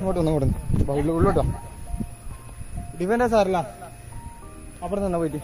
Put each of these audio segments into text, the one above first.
ഇങ്ങോട്ട് വന്നു ഇങ്ങോട്ട് വന്ന്. വാ, ഉള്ളു- ഉള്ളോട്ടോ ഡിഫൻഡേ സാറില്ല അപ്പുറത്ത് തന്നെ പോയിട്ട്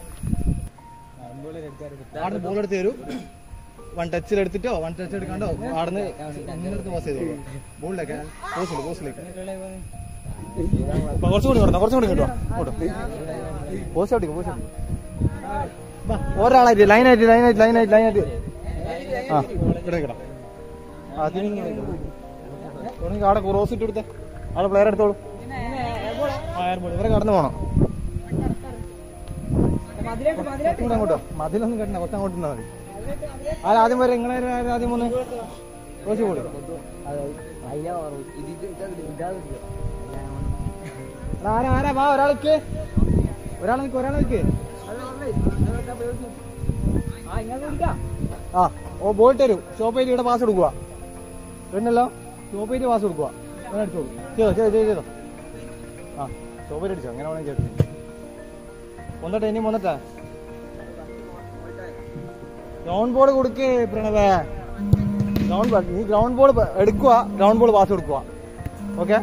ആടുന്ന് ബോൾ എടുത്ത് തരൂ വൺ ടച്ചിൽ എടുത്തിട്ടോ വൺ ടച്ച് എടുക്കാണ്ടോ ആടുന്ന് നിന്നെടുത്ത് പാസ് ചെയ്തോ ബോളിലേക്ക് പോസില് പോസിലേക്ക് കുറച്ചുകൂടി കിടന്നോ കുറച്ചുകൂടി കിട്ടോ ഇങ്ങോട്ടോ പോസ്റ്റ് ഔട്ടിക്കോ പോസ്റ്റ് ഒരാളായിട്ട് ലൈനായിട്ട് ലൈനായിട്ട് ലൈനായിട്ട് ലൈനായിട്ട് ആ ഇവിടെ കിടാം ആ തിരിഞ്ഞ് തുടങ്ങി അവിടെ ക്രോസ് ഇട്ട് കൊടുത്തേ ആളെ പ്ലെയർ എടുത്തോളൂ ആ എയർബോൾ ഇവരെ കടന്നു പോണം കുറച്ചുകൂടെ അങ്ങോട്ടോ മതിലൊന്നും കെട്ടണ്ട കുറച്ച് അങ്ങോട്ട് നിന്നാ മതി ആരാ ആദ്യം വരെ ഇങ്ങനെ ആദ്യം വന്ന് കുറച്ച് കൂടി ആരാ ആരാ വാ ഒരാൾക്ക് ഒരാൾ നിൽക്ക് ഒരാൾ നിൽക്ക് ആ ഓ ബോൾട്ട് തരൂ ഷോപ്പ് ചെയ്ത് ഇവിടെ പാസ് കൊടുക്കുക പിന്നല്ലോ ഷോപ്പ് ചെയ്ത് പാസ് കൊടുക്കുക അങ്ങനെ അടിച്ചോളൂ ചെയ്തോ ചെയ്തോ ചെയ്തോ ചെയ്തോ ആ ഷോപ്പ് ചെയ്ത് അടിച്ചോ അങ്ങനെ വേണമെങ്കിൽ ചേട്ടൻ ഒന്നട്ടെ ഇനി വന്നിട്ടാ ഗ്രൗണ്ട് ബോൾ കൊടുക്കേ പ്രണവേ ഗ്രൗണ്ട് ബോൾ നീ ഗ്രൗണ്ട് ബോൾ എടുക്കുക ഗ്രൗണ്ട് ബോൾ പാസ് കൊടുക്കുക ഓക്കെ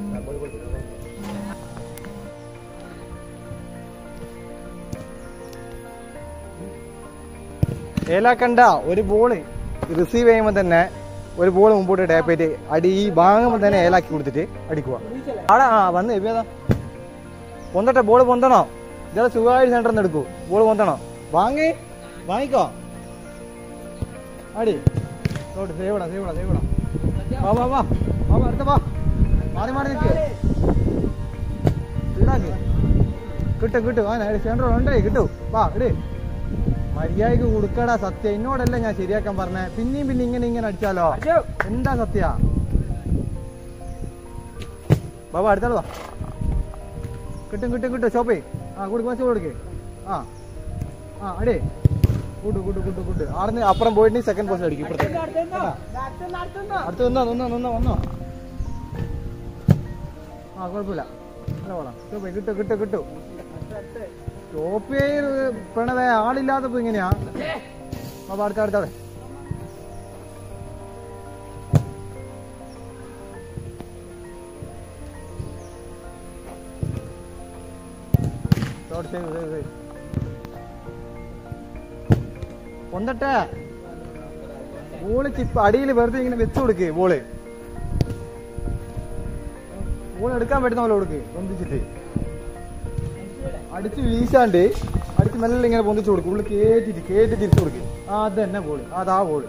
ഏലാക്കണ്ട ഒരു ബോള് റിസീവ് ചെയ്യുമ്പോൾ തന്നെ ഒരു ബോൾ മുമ്പോട്ട് ടാപ്പ് ചെയ്ത് അടി ഈ വാങ്ങുമ്പോൾ തന്നെ ഏലാക്കി കൊടുത്തിട്ട് അടിക്കുക ആടാ ആ വന്ന് എവിയതാ പൊന്തട്ടെ ബോൾ പൊന്തണോ ഇയാളെ സുഖമായിട്ട് സെന്ററിൽ നിന്ന് എടുക്കൂ ബോൾ പൊന്തണോ വാങ്ങി വാങ്ങിക്കോ അടി സേവടാ സേവടാ സേവടാ വാ വാ വാ വാ വാ, അടുത്ത വാ മാറി മാറി നിൽക്ക് ഈടാക്ക് കിട്ടും കിട്ടും ആ സെന്റർ ഉണ്ടേ കിട്ടും വാ ഇട് മര്യാദക്ക് കൊടുക്കടാ സത്യം എന്നോടല്ല ഞാൻ ശരിയാക്കാൻ പറഞ്ഞേ പിന്നെയും പിന്നെ ഇങ്ങനെ ഇങ്ങനെ അടിച്ചാലോ എന്താ സത്യ ബാബാ അടുത്താള് വാ കിട്ടും കിട്ടും കിട്ടും ഷോപ്പേ ആ കൊടുക്ക് മച്ച കൊടുക്ക് ആ ആ അടേ കൂട്ടു കൂട്ടു കൂട്ടു കൂട്ടു ആടുന്ന് അപ്പുറം പോയിട്ട് സെക്കൻഡ് പോസ്റ്റ് അടിക്കും ഇപ്പുറത്തെ കേട്ടാ? അടുത്ത് നിന്നോ നിന്നോ നിന്നോ വന്നോ ആ കുഴപ്പമില്ല നല്ല പോളാം ഷോപ്പേ കിട്ടു കിട്ടു കിട്ടു ഷോപ്പേ പ്രണവേ ആളില്ലാത്തപ്പോ ഇങ്ങനെയാ ബാബാ അടുത്ത അടുത്തവിടെ ഷോട്ട് സേവ് സേവ് സേവ് ഒന്നട്ടെ ബോള് ചിപ്പ് അടിയിൽ വെറുതെ ഇങ്ങനെ വെച്ചു കൊടുക്ക് ബോള് ബോൾ എടുക്കാൻ പറ്റുന്ന പോലെ കൊടുക്ക് പൊന്തിച്ചിട്ട് അടിച്ച് വീശാണ്ട് അടിച്ച് മെല്ലെ ഇങ്ങനെ പൊന്തിച്ചു കൊടുക്കും ഉള്ളിൽ കേറ്റിട്ട് കേറ്റി തിരിച്ചു കൊടുക്ക് ആ അത് തന്നെ ബോള് അതാ ബോള്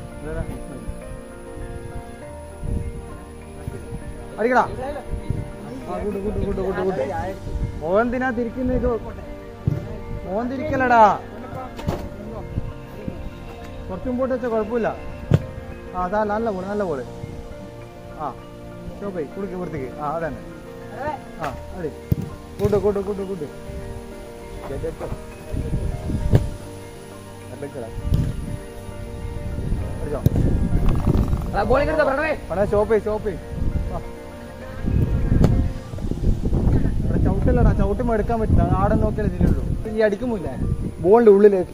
അടിക്കടാ ആ കൂട്ട് കൂട്ട് കൂട്ട് കൂട്ട് കൂട്ട് മോൻ എന്തിനാ തിരിക്കുന്നത് മോൻ തിരിക്കലടാ കുറച്ച് മുമ്പോട്ട് വെച്ചാൽ കുഴപ്പമില്ല ആ അതാ നല്ല ബോള് നല്ല ബോള് ആ ഷോപ്പേ കുടുക്ക് വൃത്തിക്ക് ആ അതന്നെ ആ അടി കൂട്ട് കൂട്ട് കൂട്ട് കൂട്ട് അടിച്ചോ പണ ഷോപ്പേ ഷോപ്പേ ചവിട്ടില്ലടാ ചവിട്ടുമ്പോ എടുക്കാൻ പറ്റില്ല ആടെ നോക്കിയാലേ തിരിയുള്ളൂ ഈ അടിക്കുമില്ല ബോളിന്റെ ഉള്ളിലേക്ക്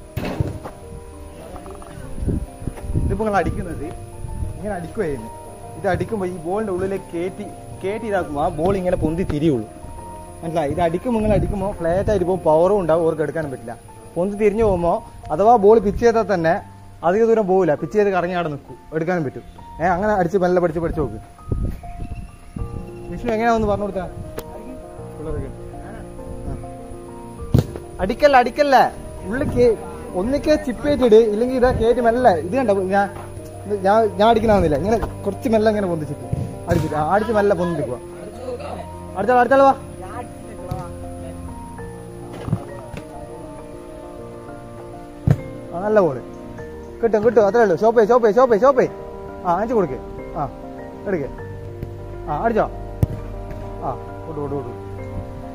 ഇതിപ്പോ നിങ്ങൾ അടിക്കുന്നത് ഇങ്ങനെ അടിക്കുമായിരുന്നു ഇത് അടിക്കുമ്പോൾ ഈ ബോളിന്റെ ഉള്ളിലേക്ക് കയറ്റി കയറ്റി ഇതാക്കുമ്പോൾ ആ ബോൾ ഇങ്ങനെ പൊന്തി തിരിയുള്ളൂ മനസ്സിലായി ഇത് അടിക്കുമ്പോൾ നിങ്ങൾ അടിക്കുമ്പോൾ ഫ്ലാറ്റ് ആയിട്ട് പോകുമ്പോൾ പവറും ഉണ്ടാവും അവർക്ക് എടുക്കാനും പറ്റില്ല പൊന്തി തിരിഞ്ഞു പോകുമ്പോൾ അഥവാ ബോൾ പിച്ച് ചെയ്താൽ തന്നെ അധിക ദൂരം പോകില്ല പിച്ച് ചെയ്ത് കറങ്ങി അവിടെ നിൽക്കും എടുക്കാനും പറ്റും ഏഹ് അങ്ങനെ അടിച്ച് മെല്ലെ പഠിച്ച് പഠിച്ച് നോക്ക് വിഷ്ണു എങ്ങനെയാ ഒന്ന് പറഞ്ഞു കൊടുത്താ പിള്ളേർക്ക് ആ. അടിക്കല്ല അടിക്കല്ല ഉള്ളിൽ കേ- ഒന്നിക്കെ ചിപ്പേറ്റിട് ഇല്ലെങ്കിൽ ഇതാ കേറ്റി മെല്ലെ ഇത് കണ്ട ഞാൻ ഇത് ഞാൻ ഞാൻ അടിക്കണമെന്നില്ല ഇങ്ങനെ കുറച്ച് മെല്ലെ ഇങ്ങനെ പൊന്തിച്ചിട്ട് അടിച്ചിട്ട് ആ, അടിച്ച് മെല്ലെ പൊന്തിക്കുക അടുത്താൾ അടുത്താൾ വാ ആ നല്ല ബോള് കിട്ടും കിട്ടും അത്രേ ഉള്ളൂ ഷോപ്പേ ഷോപ്പേ ഷോപ്പേ ഷോപ്പേ ആ അഞ്ച് കൊടുക്ക് ആ എടുക്ക് ആ അടിച്ചോ ആ കൊടു കൊടു കൊടു